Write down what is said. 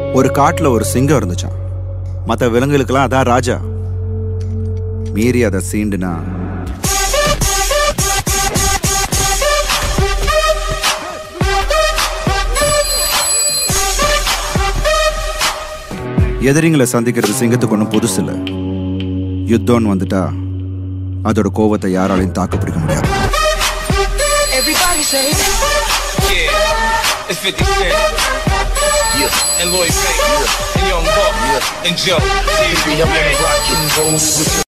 ஒரு காட்டுல ஒரு சிங்கம் இருந்துச்சான் மற்ற விலங்குகளுக்கெல்லாம் அதான் ராஜா மீறி அதை சீண்டுனா எதிரிங்களை சந்திக்கிறது சிங்கத்துக்கு ஒன்றும் புதுசு இல்லை யுத்தம்னு வந்துட்டா அதோட கோவத்தை யாராலையும் தாக்கு பிடிக்க முடியாது Everybody say, Yeah, it's 50 Cent. Yeah. And Lloyd Banks. And Young Buck. And Joe. Baby, I wanna rock and roll with you.